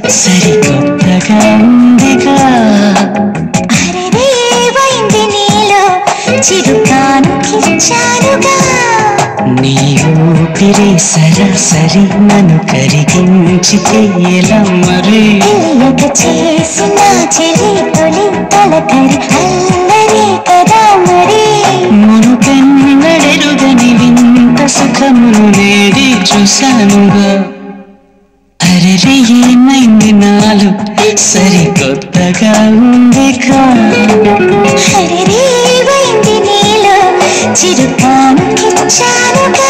సరికొత్తగా ఉందిగా అరెరే ఏవైంది నీలో చిరుకానుకిచ్చానుగా నీ ఊపిరి సరాసరి నన్ను కరిగించితే ఎలా మరి తెలియక చేసిన చెలి తొలి తలకరి అల్లరి కదా మరి మునుపెన్నడెరుగని వింత సుఖమును నేడి చూశానుగా అరెరే ఏమైంది నాలో సరికొత్తగా ఉందిగా అరెరే ఏవైంది నీలో చిరుకానుకిచ్చానుగా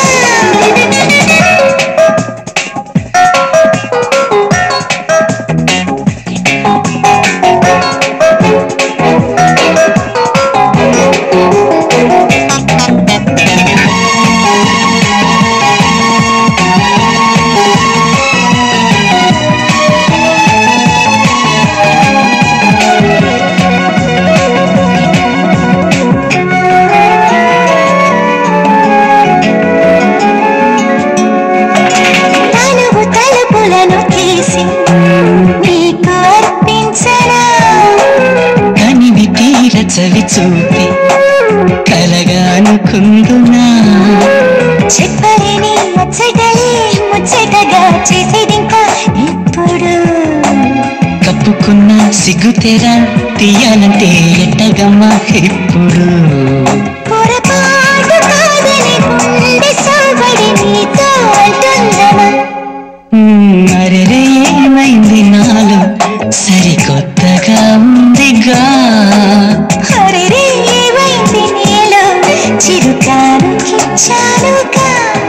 తనువు తలుపులను తీసి నీకు అర్పించనా కనివి తీర చవి చూపి కలగా అనుకుందునా చెప్పలేని ముచ్చటలే ముచ్చటగా చేసేదింకా ఇప్పుడు కప్పుకున్న సిగ్గుతెర తీయాలంటే ఎట్టగమ్మా ఇప్పుడు పొరపాటు కాదని గుండె సోబడి నీతో అంటుందమా మ్మ్, అరెరే ఏమైంది నాలో సరికొత్తగా ఉందిగా హరిరే ఏమైంది నీలో చిరుకానుకిచ్చానుగా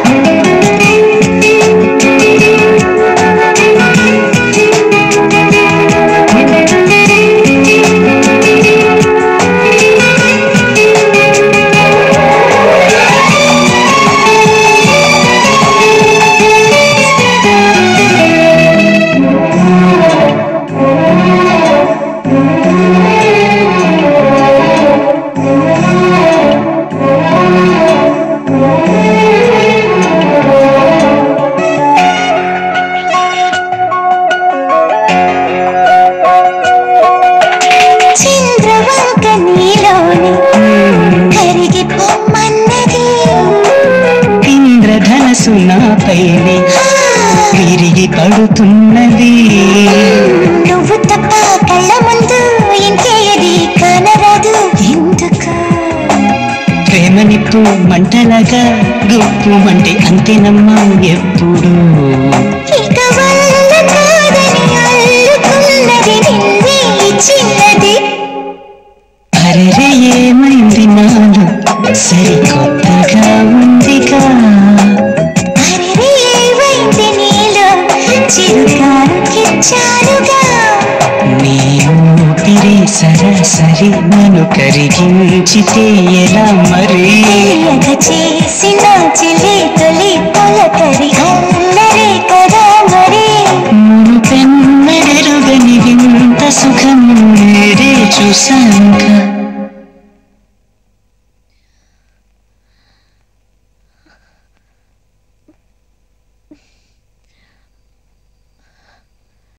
చంద్రవంక నీలోని కరిగి పొమ్మన్నది ఇంద్రధనసు నాపైనే విరిగి పడుతున్నది నువ్వు తప్ప కళ్ళ ముందు ఇంకేది కనరాదు ఎందుకు ప్రేమ నిప్పు మంటలగా గుప్పు అంటే అంతేనమ్మా ఎప్పుడు ఇక వల్ల కాదని అల్లుకున్నది నిన్నే చిన్నది అరెరే ఏమైంది నాలో సరికొత్తగా ఉందిగా అరెరే ఏవైంది నీలో చిరుకానుకిచ్చానుగా నీ ఊపిరి సరాసరి నన్ను కరిగించితే ఎలా మరి తెలియక చేసిన చెలి తొలి పొలకరి అల్లరే కదా మరి మునుపెన్నడెరుగని వింత సుఖం నేడే చూశానుగా